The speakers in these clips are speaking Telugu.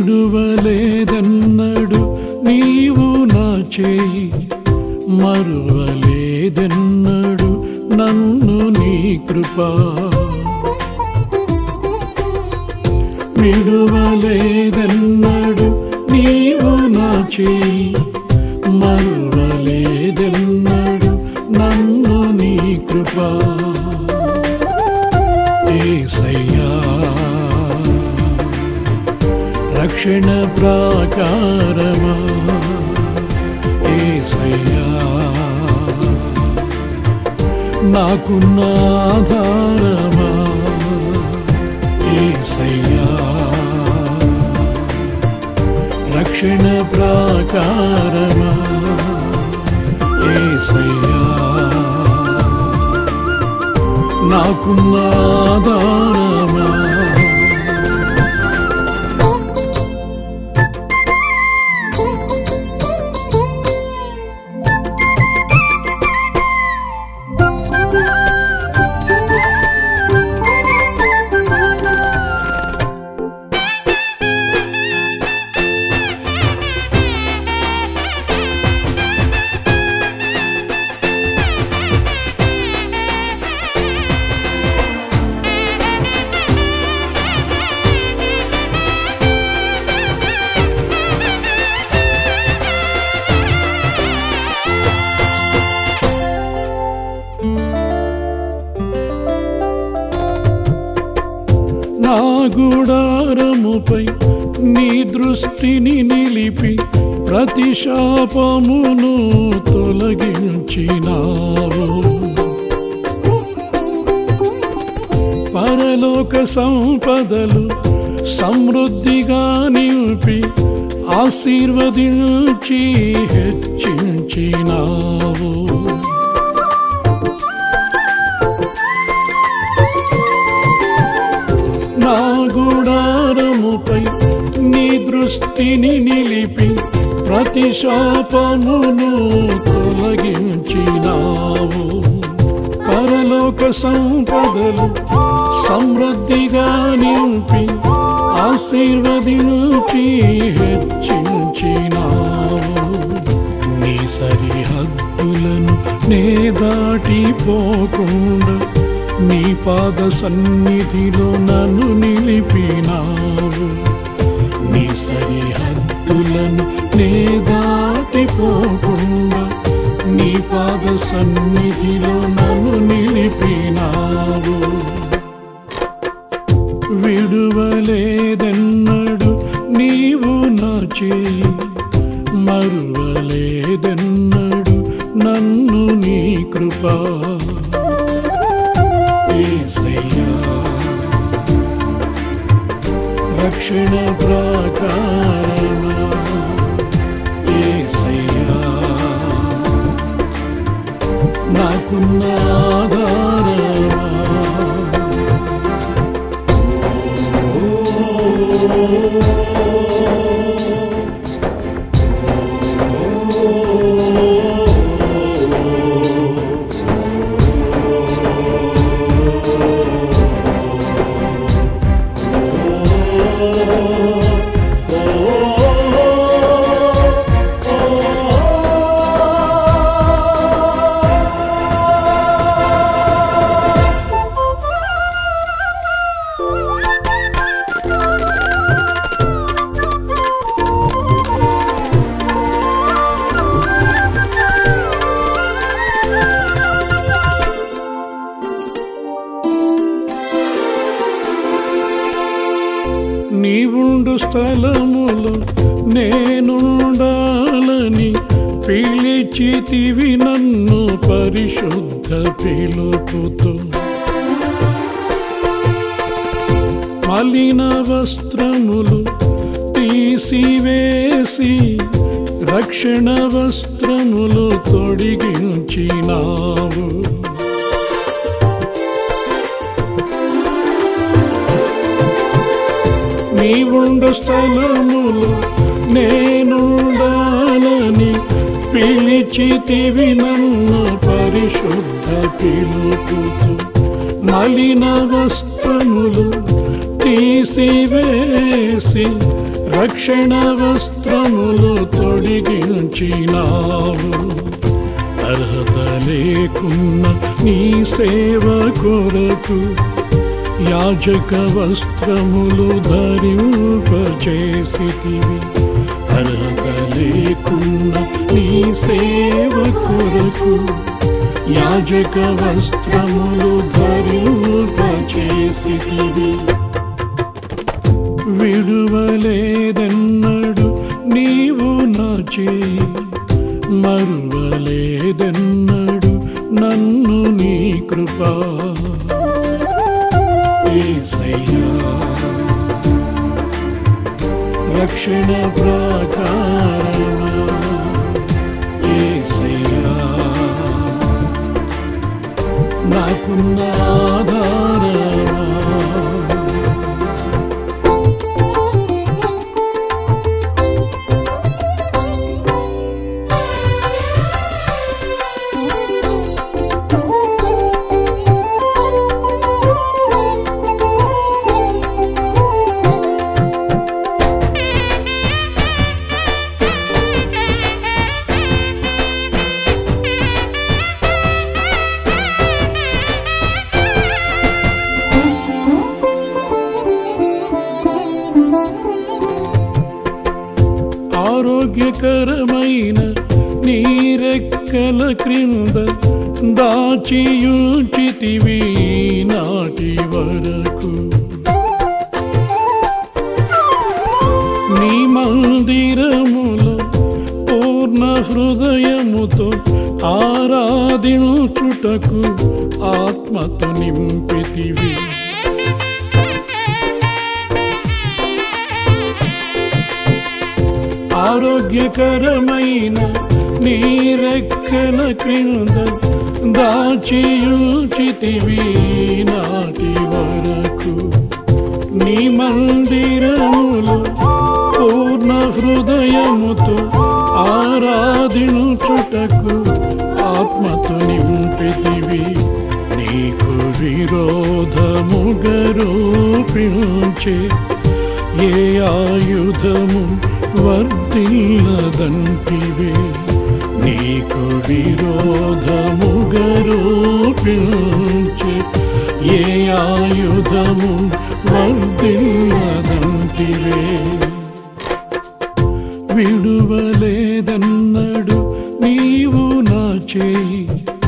విడువలేదన్నడు నీవు నా చేయి మరువలేదన్నడు నన్ను నీ కృపా విడువలేదన్నడు నీవు నా చేయి మరువలేదన్నడు నన్ను నీ కృపా ఏసయ్యా రక్షణ ప్రాకారమా ఏసయ్యా నాకున్న ఆధారమా ఏసయ్యా రక్షణ ప్రాకారమా ఏసయ్యా నాకున్న ఆధారమా నా గుడారముపై నీ దృష్టిని నిలిపి ప్రతి శాపమును తొలగించినావు పరలోక సంపదలు సమృద్ధిగా నింపి ఆశీర్వదించి హెచ్చించినావు నా గుడారముపై నీ దృష్టిని నిలిపి ప్రతి శాపమును తొలగించినావు పరలోక సంపదలు సమృద్ధిగా నింపి ఆశీర్వదించి హెచ్చించినావు నీ సరిహద్దులను నే దాటిపోకుండా నీ పాద సన్నిధిలో నన్ను నిలిపినావు నీ సరిహద్దులను నే దాటిపోకుండా నీ పాద సన్నిధిలో నన్ను నిలిపినావు విడువలేదన్నడు నీవు నా చేయి మరువలేదన్నడు నన్ను నీ కృపా ఏసయ్యా రక్షణ ప్రాకారమా ఏసయ్యా నాకున్న ఆధారమా నీవుండు స్థలములో నేనుండాలని పిలిచితివి నన్ను పరిశుద్ధ పిలుపుతో మలిన వస్త్రములు తీసివేసి రక్షణ వస్త్రములు తొడిగించినావు నీవుండు స్థలములు నేనుండాలని పిలిచితివి నన్ను పరిశుద్ధ పిలుపుతూ మలిన వస్త్రములు తీసివేసి రక్షణ వస్త్రములు తొడిగించినావు అర్హత లేకున్న నీ సేవ కొరకు యాజక వస్త్రములు ధరింపచేసితివి అర్హత లేకున్న నీ సేవ కొరకు యాజక వస్త్రములు ధరింపచేసితివి విడువలేదెన్నడు నీవు నా చేయి మరువలేదెన్నడు నన్ను నీ కృపా ఏసయ్యా రక్షణ ప్రాకారమా ఏసయ్యా నాకున్న ఆధారమా ఆరోగ్యకరమైన నీరెక్కల క్రింద దాచియుచితివి నాటి వరకు నీ మందిరముల పూర్ణ హృదయముతో ఆరాధించుటకు ఆత్మతో నింపితివి ఆరోగ్యకరమైన నీరెక్కల క్రింద దాచియుచితివి నాటి వరకు నీ మందిరములు పూర్ణ హృదయముతో ఆరాధించుటకు ఆత్మతో నింపితివి నీకు విరోధముగా రూపించే ఏ ఆయుధము వర్ధిల్లదంటివే నీకు విరోధముగా రూపించే ఏ ఆయుధము వర్ధిల్లదంటివే విడువలేదన్నడు నీవు నా చేయి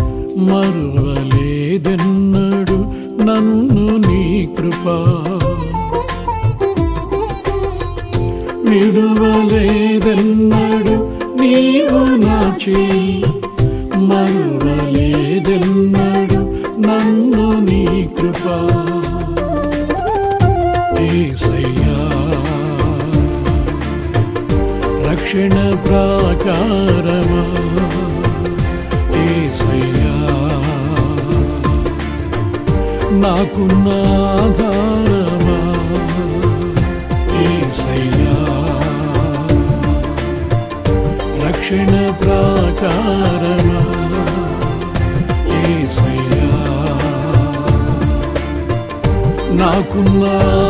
మరువలేదన్నడు నన్ను నీ కృపా విడువలేదన్నడు నీవు నా చేయి మరువలేదన్నడు నన్ను నీ కృపా ఏసయ్యా రక్షణ ప్రాకారమా ఏసయ్యా నాకున్న ఆధారమా ఏసయ్యా రక్షణ ప్రాకారమా ఏసయ్యా నాకున్న